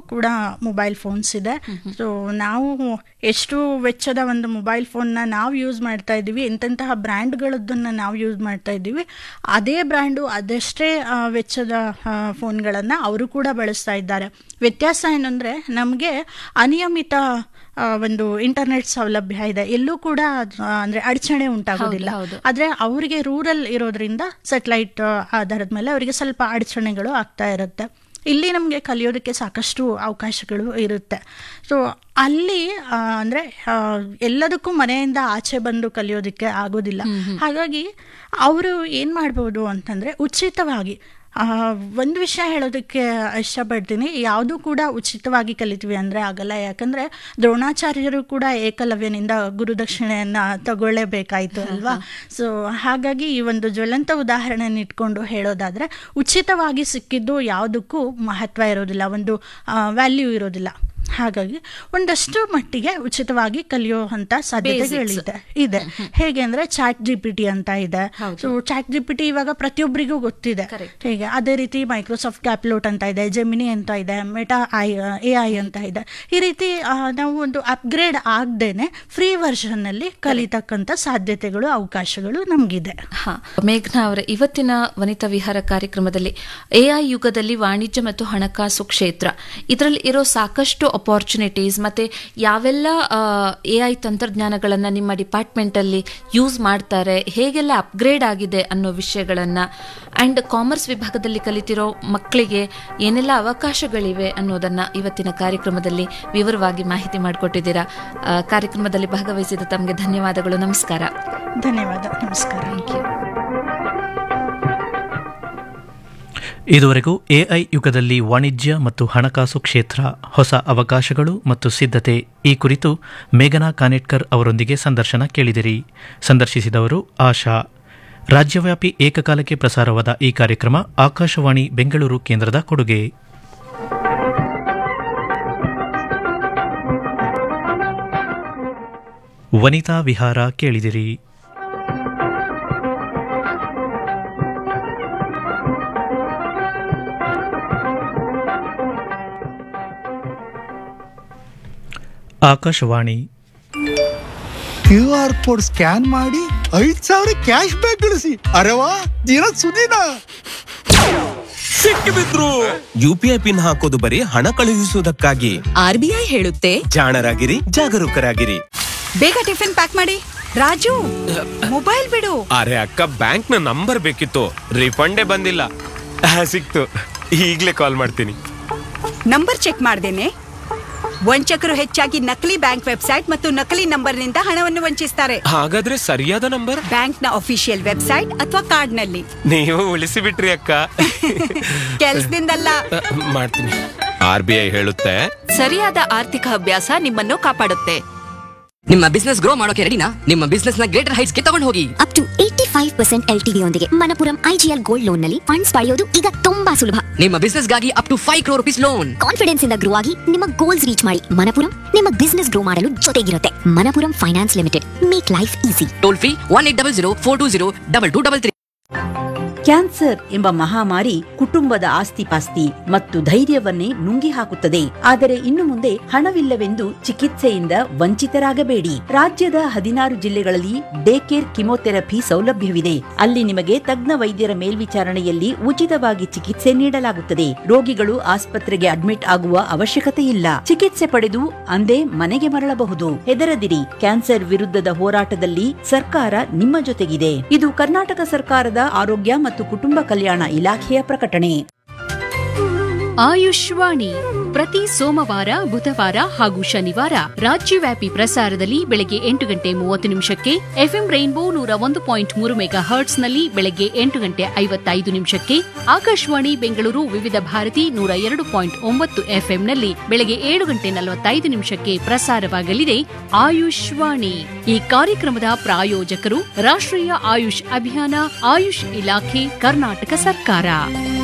ಕೂಡ mobile phones ಇದೆ so ನಾವು ಎಷ್ಟು ವೆಚ್ಚದ ಒಂದು ಮೊಬೈಲ್ ಫೋನ್ನ ನಾವು ಯೂಸ್ ಮಾಡ್ತಾ ಇದ್ದೀವಿ ಎಂತೆಂತಹ ಬ್ರ್ಯಾಂಡ್ಗಳದ್ದನ್ನು ನಾವು ಯೂಸ್ ಮಾಡ್ತಾ ಇದ್ದೀವಿ ಅದೇ ಬ್ರ್ಯಾಂಡು ಅದಷ್ಟೇ ಆ, ವೆಚ್ಚದ ಫೋನ್ಗಳನ್ನು ಅವರು ಕೂಡ ಬಳಸ್ತಾ ಇದ್ದಾರೆ ವ್ಯತ್ಯಾಸ ಏನಂದರೆ ನಮಗೆ ಅನಿಯಮಿತ ಆ, ಒಂದು ಇಂಟರ್ನೆಟ್ ಸೌಲಭ್ಯ ಇದೆ ಎಲ್ಲೂ ಕೂಡ ಆ, ಅಂದ್ರೆ ಅಡಚಣೆ ಉಂಟಾಗೋದಿಲ್ಲ ಹೌದು. ಆದ್ರೆ ಅವರಿಗೆ ರೂರಲ್ ಇರೋದ್ರಿಂದ ಸೆಟಲೈಟ್ ಆಧಾರದ ಮೇಲೆ ಅವರಿಗೆ ಸ್ವಲ್ಪ ಅಡಚಣೆಗಳು ಆಗ್ತಾ ಇರುತ್ತೆ ಇಲ್ಲಿ ನಮಗೆ ಕಲಿಯೋದಕ್ಕೆ ಸಾಕಷ್ಟು ಅವಕಾಶಗಳು ಇರುತ್ತೆ ಸೊ ಅಲ್ಲಿ ಆ, ಅಂದ್ರೆ ಆ, ಎಲ್ಲದಕ್ಕೂ ಮನೆಯಿಂದ ಆಚೆ ಬಂದು ಕಲಿಯೋದಕ್ಕೆ ಆಗೋದಿಲ್ಲ ಹಾಗಾಗಿ ಅವರು ಏನು ಮಾಡ್ಬೋದು ಅಂತಂದ್ರೆ ಉಚಿತವಾಗಿ ಆ, ಒಂದು ವಿಷಯ ಹೇಳೋದಕ್ಕೆ ಇಷ್ಟಪಡ್ತೀನಿ ಯಾವುದೂ ಕೂಡ ಉಚಿತವಾಗಿ ಕಲಿತೀವಿ ಅಂದರೆ ಆಗಲ್ಲ ಯಾಕಂದರೆ ದ್ರೋಣಾಚಾರ್ಯರು ಕೂಡ ಏಕಲವ್ಯನಿಂದ ಗುರುದಕ್ಷಿಣೆಯನ್ನು ತಗೊಳ್ಳೇಬೇಕಾಯಿತು ಅಲ್ವಾ ಸೊ ಹಾಗಾಗಿ ಈ ಒಂದು ಜ್ವಲಂತ ಉದಾಹರಣೆನ ಇಟ್ಕೊಂಡು ಹೇಳೋದಾದರೆ ಉಚಿತವಾಗಿ ಸಿಕ್ಕಿದ್ದು ಯಾವುದಕ್ಕೂ ಮಹತ್ವ ಇರೋದಿಲ್ಲ ಒಂದು ವ್ಯಾಲ್ಯೂ ಇರೋದಿಲ್ಲ ಹಾಗಾಗಿ ಒಂದಷ್ಟು ಮಟ್ಟಿಗೆ ಉಚಿತವಾಗಿ ಕಲಿಯುವಂಥ ಸಾಧ್ಯತೆಗಳಿದೆ ಇದೆ ಹೇಗೆ ಅಂದರೆ ಚಾಟ್ ಜಿ ಪಿ ಟಿ ಅಂತ ಇದೆ so chat G P T ಇವಾಗ ಪ್ರತಿಯೊಬ್ಬರಿಗೂ ಗೊತ್ತಿದೆ Correct. ಹೀಗೆ ಅದೇ ರೀತಿ ಮೈಕ್ರೋಸಾಫ್ಟ್ ಕ್ಯಾಪ್ಲೋಟ್ ಅಂತ ಇದೆ ಜೆಮಿನಿ ಅಂತ ಇದೆ ಮೆಟಾ ಐ ಎ ಐ ಅಂತ ಇದೆ ಈ ರೀತಿ ಆ, ನಾವು ಒಂದು ಅಪ್ಗ್ರೇಡ್ ಆಗದೇನೆ ಫ್ರೀ ವರ್ಷನ್ನಲ್ಲಿ ಕಲಿತಕ್ಕಂಥ ಸಾಧ್ಯತೆಗಳು ಅವಕಾಶಗಳು ನಮಗಿದೆ ಹಾ ಮೇಘನಾ ಅವರ ಇವತ್ತಿನ ವನಿತಾ ವಿಹಾರ ಕಾರ್ಯಕ್ರಮದಲ್ಲಿ ಎಐ ಯುಗದಲ್ಲಿ ವಾಣಿಜ್ಯ ಮತ್ತು ಹಣಕಾಸು ಕ್ಷೇತ್ರ ಇದರಲ್ಲಿ ಇರೋ ಸಾಕಷ್ಟು ಅಪಾರ್ಚುನಿಟೀಸ್ ಮತ್ತೆ ಯಾವೆಲ್ಲ ಎಐ ತಂತ್ರಜ್ಞಾನಗಳನ್ನ ನಿಮ್ಮ ಡಿಪಾರ್ಟ್ಮೆಂಟ್ ಅಲ್ಲಿ ಯೂಸ್ ಮಾಡ್ತಾರೆ ಹೇಗೆಲ್ಲ ಅಪ್ಗ್ರೇಡ್ ಆಗಿದೆ ಅನ್ನೋ ವಿಷಯಗಳನ್ನ ಅಂಡ್ ಕಾಮರ್ಸ್ ವಿಭಾಗದಲ್ಲಿ ಕಲಿತಿರೋ ಮಕ್ಕಳಿಗೆ ಏನೆಲ್ಲ ಅವಕಾಶಗಳಿವೆ ಅನ್ನೋದನ್ನ ಇವತ್ತಿನ ಕಾರ್ಯಕ್ರಮದಲ್ಲಿ ವಿವರವಾಗಿ ಮಾಹಿತಿ ಮಾಡಿಕೊಟ್ಟಿದ್ದೀರಾ ಆ, ಕಾರ್ಯಕ್ರಮದಲ್ಲಿ ಭಾಗವಹಿಸಿದ ತಮಗೆ ಧನ್ಯವಾದಗಳು ನಮಸ್ಕಾರ ಧನ್ಯವಾದ ನಮಸ್ಕಾರ ಥ್ಯಾಂಕ್ ಯು ಇದುವರೆಗೂ ಎಐ ಯುಗದಲ್ಲಿ ವಾಣಿಜ್ಯ ಮತ್ತು ಹಣಕಾಸು ಕ್ಷೇತ್ರ ಹೊಸ ಅವಕಾಶಗಳು ಮತ್ತು ಸಿದ್ಧತೆ ಈ ಕುರಿತು ಮೇಘನಾ ಕಾನೆಟ್ಕರ್ ಅವರೊಂದಿಗೆ ಸಂದರ್ಶನ ಕೇಳಿದಿರಿ ಸಂದರ್ಶಿಸಿದವರು ಆಶಾ ರಾಜ್ಯವ್ಯಾಪಿ ಏಕಕಾಲಕ್ಕೆ ಪ್ರಸಾರವಾದ ಈ ಕಾರ್ಯಕ್ರಮ ಆಕಾಶವಾಣಿ ಬೆಂಗಳೂರು ಕೇಂದ್ರದ ಕೊಡುಗೆ ವನಿತಾ ವಿಹಾರ ಕೇಳಿದಿರಿ Akashvani Q R code scan ಮಾಡಿ ಐದ್ ಸಾವಿರ ಕ್ಯಾಶ್ ಬ್ಯಾಕ್ ಗಳಿಸಿ ಅರೆವಾ ದಿನ ಸುದಿನ ಸಿಕ್ಕಿಬಿದ್ರು ಯುಪಿಐ ಪಿನ್ ಹಾಕೋದು ಬರೀ ಹಣ ಕಳುಹಿಸುವುದಕ್ಕಾಗಿ ಆರ್ಬಿಐ ಹೇಳುತ್ತೆ ಜಾಣರಾಗಿರಿ ಜಾಗರೂಕರಾಗಿರಿ ಬೇಗ ಟಿಫಿನ್ ಪ್ಯಾಕ್ ಮಾಡಿ ರಾಜು ಮೊಬೈಲ್ ಬಿಡು ಅರೆ ಅಕ್ಕ ಬ್ಯಾಂಕ್ ನ ನಂಬರ್ ಬೇಕಿತ್ತು ರಿಫಂಡೇ ಬಂದಿಲ್ಲ ಆ, ಸಿಕ್ತು ಈಗ್ಲೇ ಕಾಲ್ ಮಾಡ್ತೀನಿ ನಂಬರ್ ಚೆಕ್ ಮಾಡ್ದೇನೆ ವಂಚಕರು ಹೆಚ್ಚಾಗಿ ನಕಲಿ ಬ್ಯಾಂಕ್ ವೆಬ್ಸೈಟ್ ಮತ್ತು ನಕಲಿ ನಂಬರ್ನಿಂದ ಹಣವನ್ನು ವಂಚಿಸ್ತಾರೆ ಹಾಗಾದ್ರೆ ಸರಿಯಾದ ನಂಬರ್ ಬ್ಯಾಂಕ್ನ ಅಫಿಷಿಯಲ್ ವೆಬ್ಸೈಟ್ ಅಥವಾ ಕಾರ್ಡ್ನಲ್ಲಿ ನೀವು ಉಳಿಸಿ ಬಿಟ್ರಿ ಅಕ್ಕ ಕೆಲ್ಸದಿಂದಲ್ಲ ಆ, ಮಾಡ್ತೀನಿ ಆರ್ ಬಿ ಐ ಹೇಳುತ್ತೆ ಸರಿಯಾದ ಆರ್ಥಿಕ ಅಭ್ಯಾಸ ನಿಮ್ಮನ್ನು ಕಾಪಾಡುತ್ತೆ ನಿಮ್ಮ ಬಿಸ್ನೆಸ್ ಗ್ರೋ ಮಾಡೋಕೆ ರೆಡಿನಾ ನಿಮ್ಮ ಬಿಸ್ನೆಸ್ ನ ಗ್ರೇಟರ್ ಹೈಟ್ಸ್ ಗೆ ತಗೊಂಡು ಹೋಗಿ up to eighty five percent L T ಯೊಂದಿಗೆ ಮನಪುರಂ ಐಜಿಎಲ್ ಗೋಲ್ಡ್ ಲೋನ್ ನಲ್ಲಿ ಫಂಡ್ಸ್ ಪಡೆಯೋದು ಈಗ ತುಂಬಾ ಸುಲಭ ನಿಮ್ಮ ಬಿಸ್ನೆಸ್ ಗಾಗಿ up to five crore rupees loan confidence ಇಂದ ಗ್ರೋ ಆಗಿ ನಿಮ್ಮ ಗೋಲ್ಸ್ ರೀಚ್ ಮಾಡಿ ಮನಪುರಂ ನಿಮ್ಮ ಬಿಸ್ನೆಸ್ ಗ್ರೋ ಮಾಡಲು ಜೊತೆಗಿರುತ್ತೆ Manappuram finance limited make life easy toll free one eight double zero four two zero double two double three cancer ಎಂಬ ಮಹಾಮಾರಿ ಕುಟುಂಬದ ಆಸ್ತಿಪಾಸ್ತಿ ಮತ್ತು ಧೈರ್ಯವನ್ನೇ ನುಂಗಿ ಹಾಕುತ್ತದೆ ಆದರೆ ಇನ್ನು ಮುಂದೆ ಹಣವಿಲ್ಲವೆಂದು ಚಿಕಿತ್ಸೆಯಿಂದ ವಂಚಿತರಾಗಬೇಡಿ ರಾಜ್ಯದ ಹದಿನಾರು ಜಿಲ್ಲೆಗಳಲ್ಲಿ ಡೇ ಕೇರ್ ಕಿಮೋಥೆರಪಿ ಸೌಲಭ್ಯವಿದೆ ಅಲ್ಲಿ ನಿಮಗೆ ತಜ್ಞ ವೈದ್ಯರ ಮೇಲ್ವಿಚಾರಣೆಯಲ್ಲಿ ಉಚಿತವಾಗಿ ಚಿಕಿತ್ಸೆ ನೀಡಲಾಗುತ್ತದೆ ರೋಗಿಗಳು ಆಸ್ಪತ್ರೆಗೆ ಅಡ್ಮಿಟ್ ಆಗುವ ಅವಶ್ಯಕತೆ ಇಲ್ಲ ಚಿಕಿತ್ಸೆ ಪಡೆದು ಅಂದೇ ಮನೆಗೆ ಮರಳಬಹುದು ಹೆದರದಿರಿ ಕ್ಯಾನ್ಸರ್ ವಿರುದ್ಧದ ಹೋರಾಟದಲ್ಲಿ ಸರ್ಕಾರ ನಿಮ್ಮ ಜೊತೆಗಿದೆ ಇದು ಕರ್ನಾಟಕ ಸರ್ಕಾರದ ಆರೋಗ್ಯ ಮತ್ತು ಕುಟುಂಬ ಕಲ್ಯಾಣ ಇಲಾಖೆಯ ಪ್ರಕಟಣೆ ಆಯುಷ್ವಾಣಿ ಪ್ರತಿ ಸೋಮವಾರ ಬುಧವಾರ ಹಾಗೂ ಶನಿವಾರ ರಾಜ್ಯವ್ಯಾಪಿ ಪ್ರಸಾರದಲ್ಲಿ ಬೆಳಗ್ಗೆ ಎಂಟು ಗಂಟೆ ಮೂವತ್ತು ನಿಮಿಷಕ್ಕೆ ಎಫ್ಎಂ ರೈನ್ಬೋ ನೂರ ಒಂದು ಪಾಯಿಂಟ್ ಮೂರು ಮೆಗಾ ಹರ್ಟ್ಸ್ನಲ್ಲಿ ಬೆಳಗ್ಗೆ ಎಂಟು ಗಂಟೆ ಐವತ್ತೈದು ನಿಮಿಷಕ್ಕೆ ಆಕಾಶವಾಣಿ ಬೆಂಗಳೂರು ವಿವಿಧ ಭಾರತಿ ನೂರ ಎರಡು ಪಾಯಿಂಟ್ ಒಂಬತ್ತು ಎಫ್ಎಂನಲ್ಲಿ ಬೆಳಗ್ಗೆ ಏಳು ಗಂಟೆ ನಲವತ್ತೈದು ನಿಮಿಷಕ್ಕೆ ಪ್ರಸಾರವಾಗಲಿದೆ ಆಯುಷ್ವಾಣಿ ಈ ಕಾರ್ಯಕ್ರಮದ ಪ್ರಾಯೋಜಕರು ರಾಷ್ಟ್ರೀಯ ಆಯುಷ್ ಅಭಿಯಾನ ಆಯುಷ್ ಇಲಾಖೆ ಕರ್ನಾಟಕ ಸರ್ಕಾರ